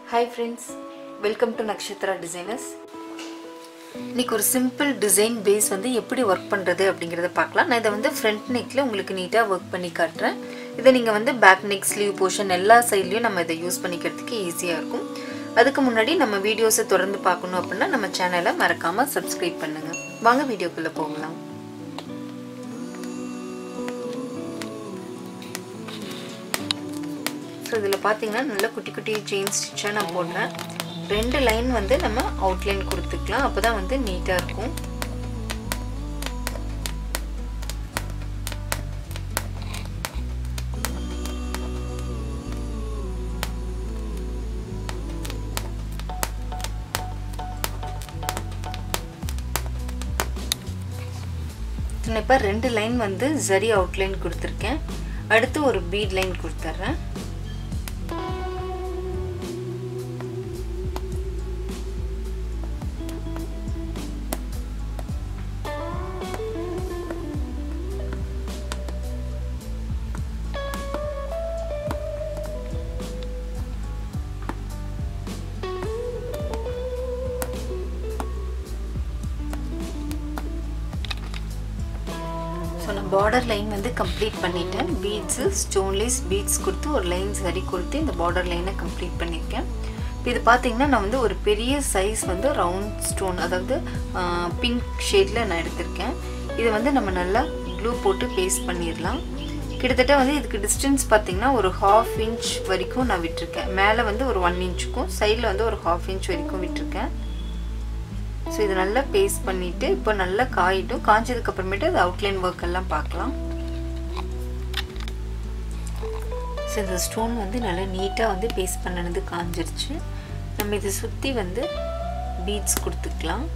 hi friends welcome to Nakshatra designers இன்னைக்கு ஒரு simple design base வந்து எப்படி ஒர்க் பண்ணுறது அப்படிங்கிறத பார்க்கலாம் நான் இதை வந்து ஃப்ரண்ட் நெக்கில் உங்களுக்கு நீட்டாக ஒர்க் பண்ணி காட்டுறேன் இதை நீங்கள் வந்து பேக் நெக் ஸ்லீவ் போர்ஷன் எல்லா சைட்லேயும் நம்ம இதை யூஸ் பண்ணிக்கிறதுக்கு ஈஸியாக இருக்கும் அதுக்கு முன்னாடி நம்ம வீடியோஸை தொடர்ந்து பார்க்கணும் அப்படின்னா நம்ம சேனலை மறக்காமல் சப்ஸ்கிரைப் பண்ணுங்கள் வாங்க வீடியோக்குள்ளே போகலாம் ஸோ இதில் பார்த்தீங்கன்னா நல்ல குட்டி குட்டி செயின் ஸ்டிச்சாக நான் போடுறேன் ரெண்டு லைன் வந்து நம்ம அவுட்லைன் கொடுத்துக்கலாம் அப்போ தான் வந்து நீட்டாக இருக்கும் நான் இப்போ ரெண்டு லைன் வந்து ஜரி அவுட்லைன் கொடுத்துருக்கேன் அடுத்து ஒரு பீட் லைன் கொடுத்துட்றேன் ஸோ நான் பார்டர் லைன் வந்து கம்ப்ளீட் பண்ணிட்டேன் பீட்ஸு ஸ்டோன்லேஸ் பீட்ஸ் கொடுத்து ஒரு லைன் சரி கொடுத்து இந்த பார்டர் லைனை கம்ப்ளீட் பண்ணியிருக்கேன் இப்போ இது பார்த்தீங்கன்னா நான் வந்து ஒரு பெரிய சைஸ் வந்து ரவுண்ட் ஸ்டோன் அதாவது பிங்க் ஷேடில் நான் எடுத்திருக்கேன் இதை வந்து நம்ம நல்லா க்ளூ போட்டு பேஸ்ட் பண்ணிடலாம் கிட்டத்தட்ட வந்து இதுக்கு டிஸ்டன்ஸ் பார்த்தீங்கன்னா ஒரு ஹாஃப் இன்ச் வரைக்கும் நான் விட்டுருக்கேன் மேலே வந்து ஒரு ஒன் இன்ச்சுக்கும் சைடில் வந்து ஒரு ஹாஃப் இன்ச் வரைக்கும் விட்டுருக்கேன் ஸோ இது நல்லா பேஸ்ட் பண்ணிவிட்டு இப்போ நல்லா காயிட்டும் காய்ச்சதுக்கு அப்புறமேட்டு அது அவுட்லைன் ஒர்க் எல்லாம் பார்க்கலாம் ஸோ இந்த ஸ்டோன் வந்து நல்லா நீட்டாக வந்து பேஸ்ட் பண்ணினது காஞ்சிருச்சு நம்ம இதை சுற்றி வந்து பீட்ஸ் கொடுத்துக்கலாம்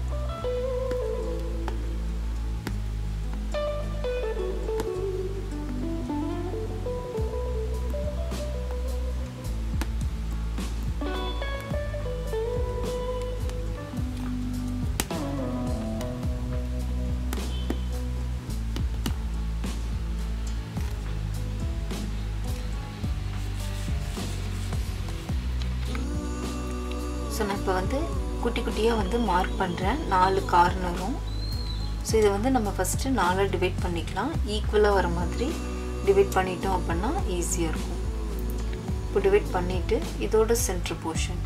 ஸோ நான் இப்போ வந்து குட்டி குட்டியாக வந்து மார்க் பண்ணுறேன் நாலு கார்னரும் ஸோ இதை வந்து நம்ம ஃபஸ்ட்டு நாலாக டிவைட் பண்ணிக்கலாம் ஈக்குவலாக வர மாதிரி டிவைட் பண்ணிட்டோம் அப்படின்னா ஈஸியாக இருக்கும் இப்போ டிவைட் பண்ணிவிட்டு இதோட சென்ட்ரு போர்ஷன்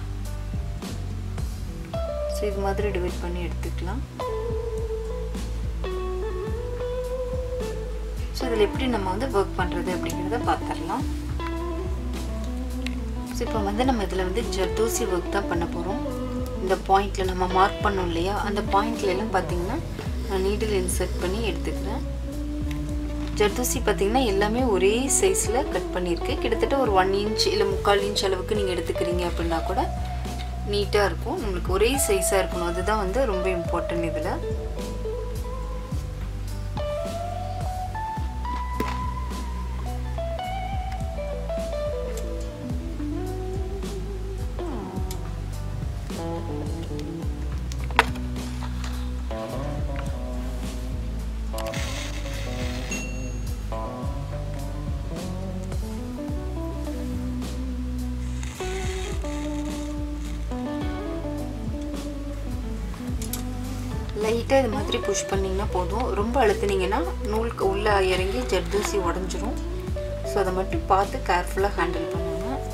ஸோ இது மாதிரி டிவைட் பண்ணி எடுத்துக்கலாம் ஸோ இதில் எப்படி நம்ம வந்து ஒர்க் பண்ணுறது அப்படிங்கிறத பார்த்துடலாம் ஸோ இப்போ வந்து நம்ம இதில் வந்து ஜர்தோசி ஒர்க் தான் பண்ண போகிறோம் இந்த பாயிண்டில் நம்ம மார்க் பண்ணோம் இல்லையா அந்த பாயிண்ட்ல எல்லாம் பார்த்தீங்கன்னா நான் நீடில் இன்சர்ட் பண்ணி எடுத்துக்கிறேன் ஜர்தோசி பார்த்தீங்கன்னா எல்லாமே ஒரே சைஸில் கட் பண்ணியிருக்கு கிட்டத்தட்ட ஒரு ஒன் இன்ச் இல்லை முக்கால் இன்ச் அளவுக்கு நீங்கள் எடுத்துக்கிறீங்க அப்படின்னா கூட நீட்டாக இருக்கும் நம்மளுக்கு ஒரே சைஸாக இருக்கணும் அதுதான் வந்து ரொம்ப இம்பார்ட்டன்ட் இதில் லைட்டாக இது மாதிரி புஷ் பண்ணிங்கன்னா போதும் ரொம்ப அழுத்துனீங்கன்னா நூலுக்கு உள்ளே இறங்கி ஜர்தூசி உடஞ்சிரும் ஸோ அதை மட்டும் பார்த்து கேர்ஃபுல்லாக ஹேண்டில் பண்ணுங்க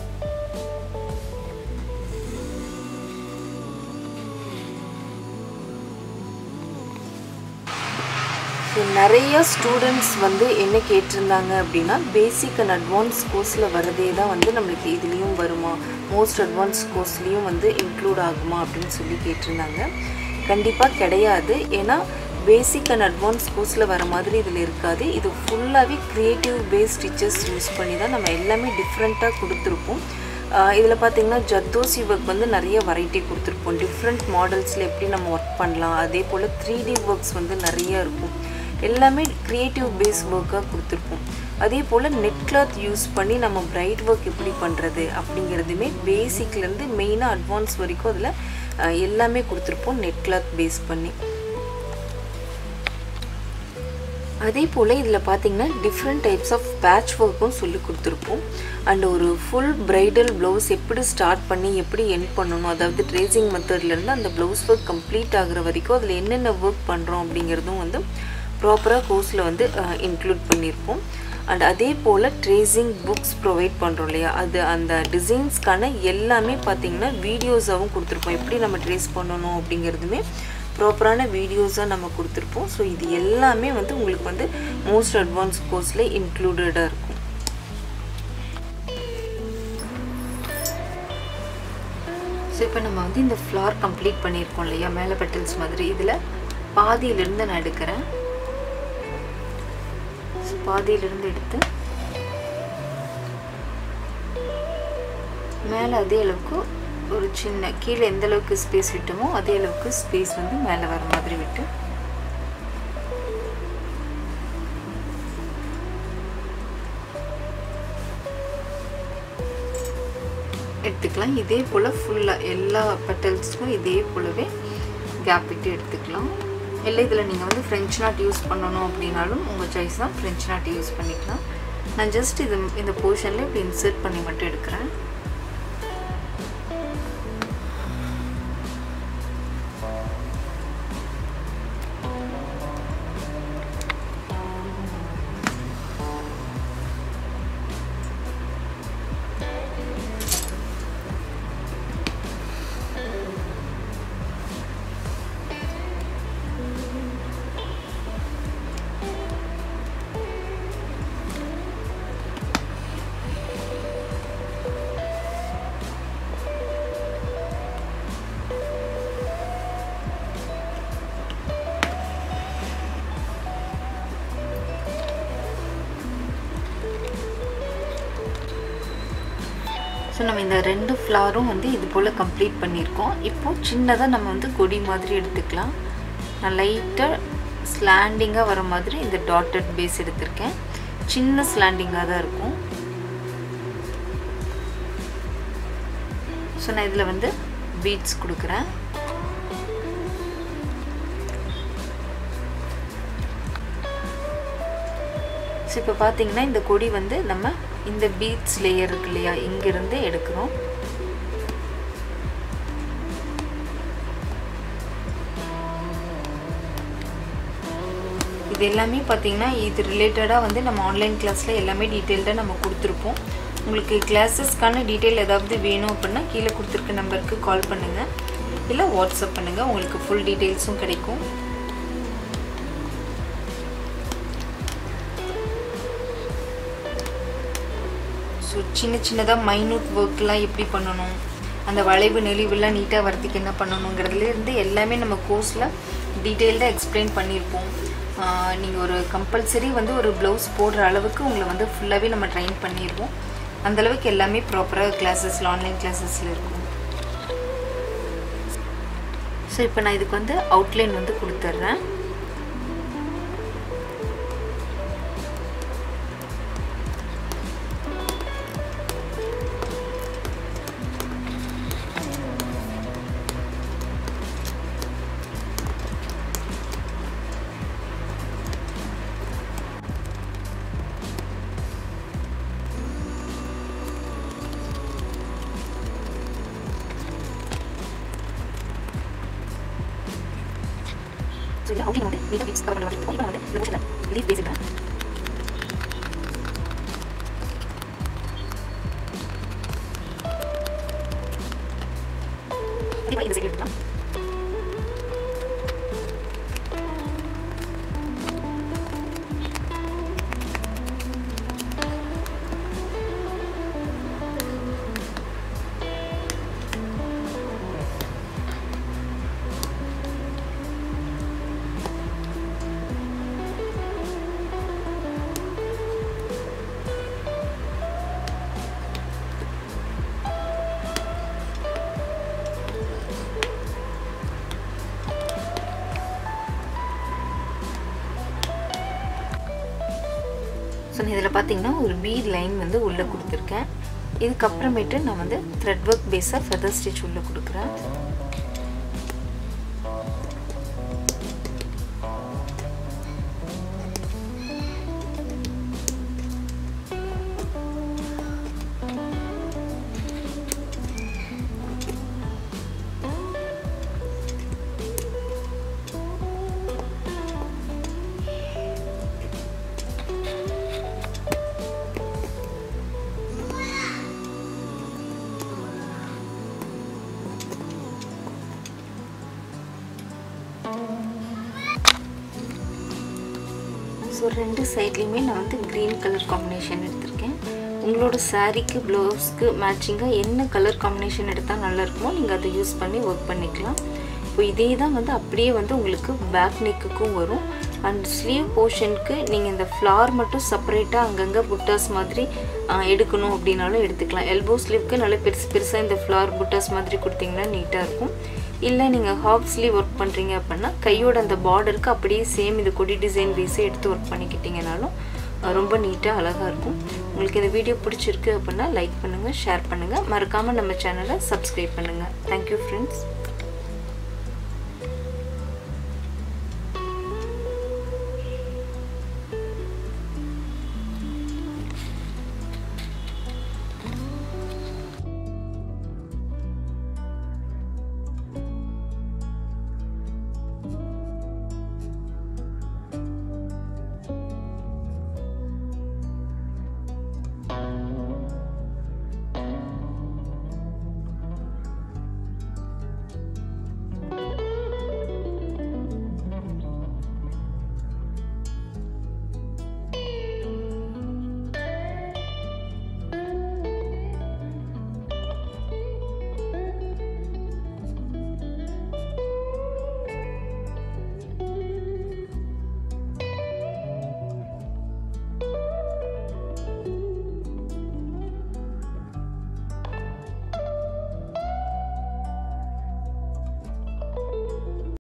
ஸோ நிறைய ஸ்டூடெண்ட்ஸ் வந்து என்ன கேட்டிருந்தாங்க அப்படின்னா பேசிக் அண்ட் அட்வான்ஸ் கோர்ஸில் வரதே தான் வந்து நம்மளுக்கு இதுலேயும் வருமா மோஸ்ட் அட்வான்ஸ் கோர்ஸ்லேயும் வந்து இன்க்ளூட் ஆகுமா அப்படின்னு சொல்லி கேட்டிருந்தாங்க கண்டிப்பாக கிடையாது ஏன்னா பேசிக் அண்ட் அட்வான்ஸ் கோர்ஸில் வர மாதிரி இதில் இருக்காது இது ஃபுல்லாகவே க்ரியேட்டிவ் பேஸ் ஸ்டிச்சஸ் யூஸ் பண்ணி தான் நம்ம எல்லாமே டிஃப்ரெண்ட்டாக கொடுத்துருப்போம் இதில் பார்த்திங்கன்னா ஜர்தோசி ஒர்க் வந்து நிறைய வெரைட்டி கொடுத்துருப்போம் டிஃப்ரெண்ட் மாடல்ஸில் எப்படி நம்ம ஒர்க் பண்ணலாம் அதே போல் த்ரீ டி ஒர்க்ஸ் வந்து நிறைய இருக்கும் எல்லாமே க்ரியேட்டிவ் பேஸ் ஒர்க்காக கொடுத்துருப்போம் அதே போல் நெட் கிளாத் யூஸ் பண்ணி நம்ம பிரைட் ஒர்க் எப்படி பண்ணுறது அப்படிங்கிறதுமே பேசிக்லேருந்து மெயினாக அட்வான்ஸ் வரைக்கும் அதில் எல்லாமே கொடுத்துருப்போம் நெட் கிளாத் பேஸ் பண்ணி அதே போல் இதில் பார்த்தீங்கன்னா டிஃப்ரெண்ட் டைப்ஸ் ஆஃப் பேட்ச் ஒர்க்கும் சொல்லி கொடுத்துருப்போம் அண்ட் ஒரு ஃபுல் பிரைடல் ப்ளவுஸ் எப்படி ஸ்டார்ட் பண்ணி எப்படி எண்ட் பண்ணணும் அதாவது ட்ரேசிங் மெத்தட்லேருந்து அந்த ப்ளவுஸ் ஒர்க் கம்ப்ளீட் ஆகுற வரைக்கும் அதில் என்னென்ன ஒர்க் பண்ணுறோம் அப்படிங்கிறதும் வந்து ப்ராப்பராக கோர்ஸில் வந்து இன்க்ளூட் பண்ணியிருப்போம் அண்ட் அதே போல் ட்ரேசிங் புக்ஸ் ப்ரொவைட் பண்ணுறோம் இல்லையா அது அந்த டிசைன்ஸ்க்கான எல்லாமே பார்த்திங்கன்னா வீடியோஸாகவும் கொடுத்துருப்போம் எப்படி நம்ம ட்ரேஸ் பண்ணணும் அப்படிங்கிறதுமே ப்ராப்பரான வீடியோஸாக நம்ம கொடுத்துருப்போம் ஸோ இது எல்லாமே வந்து உங்களுக்கு வந்து மோஸ்ட் அட்வான்ஸ் கோர்ஸில் இன்க்ளூடடாக இருக்கும் ஸோ இப்போ நம்ம வந்து இந்த ஃப்ளார் கம்ப்ளீட் பண்ணியிருக்கோம் இல்லையா மேலே பெட்டல்ஸ் மாதிரி இதில் பாதியிலிருந்து நான் எடுக்கிறேன் பாதியிலிருந்து எடுத்து மேலே அதே அளவுக்கு ஒரு சின்ன கீழே எந்த அளவுக்கு ஸ்பேஸ் விட்டோமோ அதே அளவுக்கு ஸ்பேஸ் வந்து மேலே வர மாதிரி விட்டு எடுத்துக்கலாம் இதே போல் ஃபுல்லாக எல்லா பெட்டல்ஸ்க்கும் இதே போலவே கேப் விட்டு எடுத்துக்கலாம் இல்லை இதில் நீங்கள் வந்து ஃப்ரெஞ்ச் நாட் யூஸ் பண்ணணும் அப்படின்னாலும் உங்கள் சாய்ஸ் தான் ஃப்ரெஞ்ச் நாட் யூஸ் பண்ணிக்கலாம் நான் ஜஸ்ட் இது இந்த போர்ஷனில் இப்படி இன்சர்ட் பண்ணி மட்டும் எடுக்கிறேன் ஸோ நம்ம இந்த ரெண்டு ஃப்ளாரும் வந்து இது போல் கம்ப்ளீட் பண்ணியிருக்கோம் இப்போது சின்னதாக நம்ம வந்து கொடி மாதிரி எடுத்துக்கலாம் நான் லைட்டாக ஸ்லாண்டிங்காக வர மாதிரி இந்த டாட்டட் பேஸ் எடுத்திருக்கேன் சின்ன ஸ்லாண்டிங்காக தான் இருக்கும் ஸோ நான் இதில் வந்து பீட்ஸ் கொடுக்குறேன் ஸோ இப்போ பார்த்தீங்கன்னா இந்த கொடி வந்து நம்ம இந்த பீட்ஸ் லேயர் இருக்கு இல்லையா இங்கிருந்து எடுக்கிறோம் இது எல்லாமே பார்த்தீங்கன்னா இது ரிலேட்டடாக வந்து நம்ம ஆன்லைன் கிளாஸில் எல்லாமே டீட்டெயில்டாக நம்ம கொடுத்துருப்போம் உங்களுக்கு கிளாஸஸ்க்கான டீட்டெயில் ஏதாவது வேணும் அப்படின்னா கீழே கொடுத்துருக்க நம்பருக்கு கால் பண்ணுங்கள் இல்லை வாட்ஸ்அப் பண்ணுங்கள் உங்களுக்கு ஃபுல் டீட்டெயில்ஸும் கிடைக்கும் ஸோ சின்ன சின்னதாக மைனூட் ஒர்க்லாம் எப்படி பண்ணணும் அந்த வளைவு நெளிவுலாம் நீட்டாக வரதுக்கு என்ன பண்ணணுங்கிறதுலேருந்து எல்லாமே நம்ம கோர்ஸில் டீட்டெயில்டாக எக்ஸ்பிளைன் பண்ணியிருப்போம் நீங்கள் ஒரு கம்பல்சரி வந்து ஒரு ப்ளவுஸ் போடுற அளவுக்கு உங்களை வந்து ஃபுல்லாகவே நம்ம ட்ரைன் பண்ணிடுவோம் அந்தளவுக்கு எல்லாமே ப்ராப்பராக கிளாஸஸில் ஆன்லைன் கிளாஸஸில் இருக்கும் ஸோ இப்போ நான் இதுக்கு வந்து அவுட்லைன் வந்து கொடுத்துட்றேன் ஸோ இதில் அவுட்லைன் வந்து நீட்டாக பீட்ஸ் கவர் பண்ண மாதிரி இப்போ நான் வந்து இந்த போர்ஷனில் லீவ் பேசிக்கிறேன் இப்போ இந்த சைடு எடுத்துக்கலாம் ஸோ இதில் பார்த்தீங்கன்னா ஒரு பீட் லைன் வந்து உள்ளே கொடுத்துருக்கேன் இதுக்கப்புறமேட்டு நான் வந்து த்ரெட் ஒர்க் பேஸாக ஃபெதர் ஸ்டிச் உள்ளே கொடுக்குறேன் ஸோ ரெண்டு சைட்லேயுமே நான் வந்து க்ரீன் கலர் காம்பினேஷன் எடுத்திருக்கேன் உங்களோட சாரீக்கு ப்ளவுஸ்க்கு மேட்சிங்காக என்ன கலர் காம்பினேஷன் எடுத்தால் நல்லா இருக்குமோ நீங்கள் அதை யூஸ் பண்ணி ஒர்க் பண்ணிக்கலாம் இப்போ இதே தான் வந்து அப்படியே வந்து உங்களுக்கு பேக் நெக்குக்கும் வரும் அண்ட் ஸ்லீவ் போர்ஷனுக்கு நீங்கள் இந்த ஃப்ளார் மட்டும் செப்பரேட்டாக அங்கங்கே புட்டாஸ் மாதிரி எடுக்கணும் அப்படின்னாலும் எடுத்துக்கலாம் எல்போ ஸ்லீவ்க்கு நல்லா பெருசு பெருசாக இந்த ஃப்ளார் புட்டாஸ் மாதிரி கொடுத்தீங்கன்னா நீட்டாக இருக்கும் இல்லை நீங்கள் ஹாஃப் ஸ்லீவ் ஒர்க் பண்ணுறீங்க அப்படின்னா கையோட அந்த பார்டருக்கு அப்படியே சேம் இந்த கொடி டிசைன் பேஸே எடுத்து ஒர்க் பண்ணிக்கிட்டிங்கனாலும் ரொம்ப நீட்டாக அழகாக இருக்கும் உங்களுக்கு இந்த வீடியோ பிடிச்சிருக்கு அப்படின்னா லைக் பண்ணுங்கள் ஷேர் பண்ணுங்கள் மறக்காமல் நம்ம சேனலை சப்ஸ்கிரைப் பண்ணுங்கள் தேங்க்யூ ஃப்ரெண்ட்ஸ்